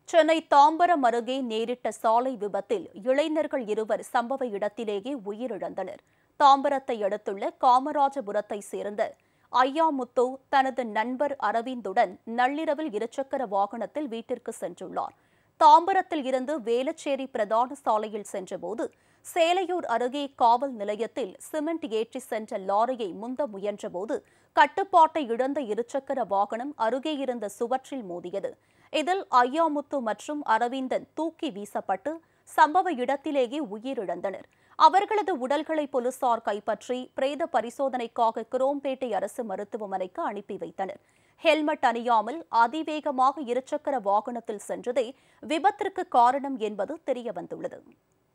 சென்னை தாம்பரம் அருகே நேரிட்ட சாலை விபத்தில் இளைஞர்கள் இருவர் சம்பவ இடத்திலேயே உயிரிழந்தனர் தாம்பரத்தை அடுத்துள்ள காமராஜபுரத்தை சேர்ந்த ஐயாமுத்து தனது நண்பர் அரவிந்துடன் நள்ளிரவில் இருசக்கர வாகனத்தில் வீட்டிற்கு சென்றுள்ளார் தாம்பரத்தில் இருந்து வேலச்சேரி பிரதான சாலையில் சென்றபோது சேலையூர் அருகே காவல் நிலையத்தில் சிமெண்ட் ஏற்றி சென்ற லாரியை முந்த முயன்றபோது கட்டுப்பாட்டை இழந்த இருசக்கர வாகனம் அருகே இருந்த சுவற்றில் மோதியது இதில் ஐயாமுத்து மற்றும் அரவிந்தன் தூக்கி வீசப்பட்டு சம்பவ இடத்திலேயே உயிரிழந்தனர் அவர்களது உடல்களை போலீசார் கைப்பற்றி பிரேத பரிசோதனைக்காக குரோம்பேட்டை அரசு மருத்துவமனைக்கு அனுப்பி வைத்தனர் ஹெல்மெட் அணியாமல் அதிவேகமாக இருசக்கர வாகனத்தில் சென்றதே விபத்திற்கு காரணம் என்பது தெரியவந்துள்ளது